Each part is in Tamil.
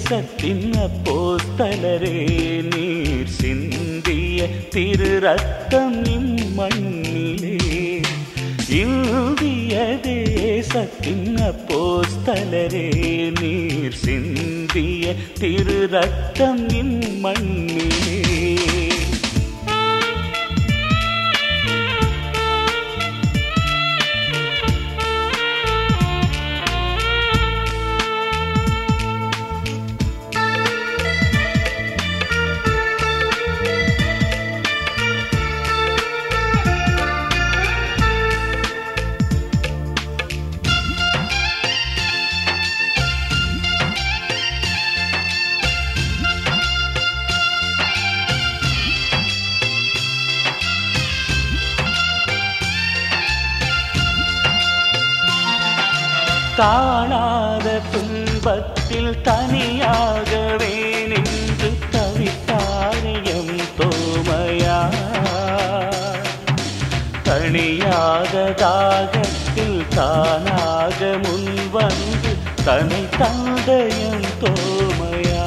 தேசத்தின் அப்போஸ்தலரே நீர் சிந்திய திரு ரத்தம் இம்மண்ணிலே இந்திய தேசத்தின் அப்போஸ்தலரே நீர் சிந்திய திரு ரத்தம் இம்மண்ணிலே தாழாத துன்பத்தில் தனியாகவே நின்று தவித்தாரியம் தோமையா தனியாத தாகத்தில் தானாக முன்வந்து தனி தந்தையம் தோமையா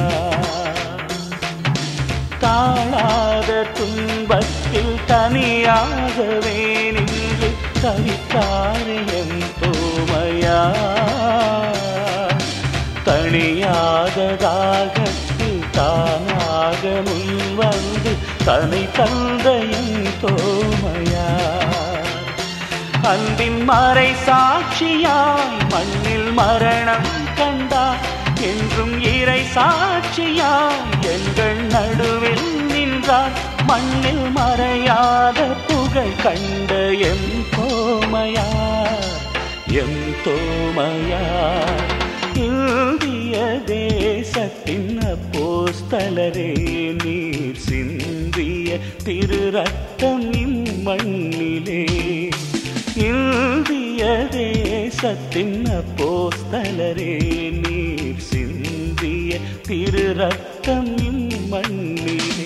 தாழாத துன்பத்தில் தனியாகவே நின்று தவித்தாரியம் தோமையா தனியாத தாகத்தில் தானாக முன்வந்து தனி தந்தையும் தோமையா அன்பின் மறை சாட்சியாய் மண்ணில் மரணம் கண்டார் என்றும் இறை சாட்சியாய் எங்கள் நடுவில் நின்றார் மண்ணில் மறையாத புகழ் கண்ட எம் தோமையார் எம் தோமையார் இந்திய தேசத்தின் அப்போஸ்தலரே நீர் சிந்திய திரு ரத்தம் இம்மண்ணிலே இந்திய தேசத்தின் அப்போஸ்தலரே நீர் சிந்திய திரு ரத்தம் இம்மண்ணிலே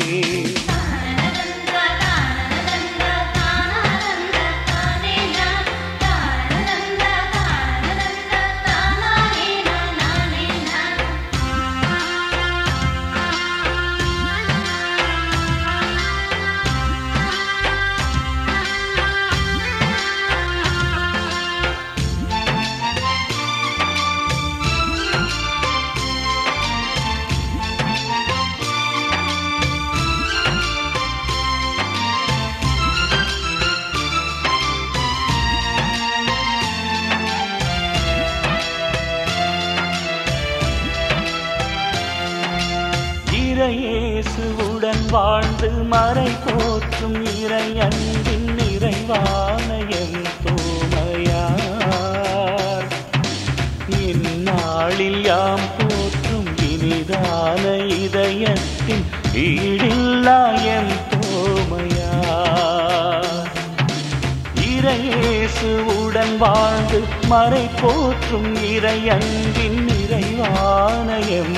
இறையேசுவுடன் வாழ்ந்து மறை போற்றும் இறை அன்பின் நிறைவானயம் தோமையார் இந்நாளில் யாம் போற்றும் இனிதான இதயத்தின் ஈடில்லாயம் தோமையார் இறையேசுவுடன் வாழ்ந்து மறை போற்றும் இறை அன்பின் நிறைவானயம்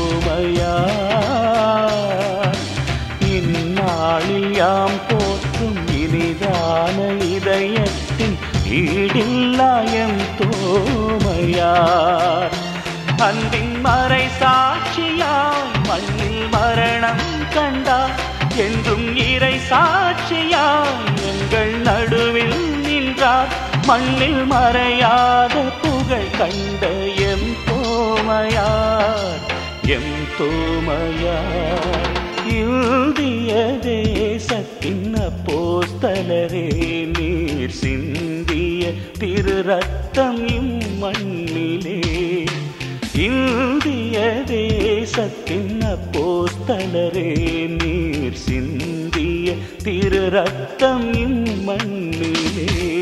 தோமையார் இந்நாளில் யாம் போற்றும் இனிதான இதயத்தின் ஈடில்லாயம் தோமையார் அன்பின் மறை சாட்சியாய் மண்ணில் மரணம் கண்டார் என்றும் இறை சாட்சியாய் எங்கள் நடுவில் நின்றார் மண்ணில் மறையாத புகழ் கண்ட எம் தோமையார் எம் தோமையார் இந்திய தேசத்தின் அப்போஸ்தலரே நீர் சிந்திய திரு ரத்தம் இம்மண்ணிலே இந்திய தேசத்தின் அப்போஸ்தலரே நீர் சிந்திய திரு ரத்தம் இம்மண்ணிலே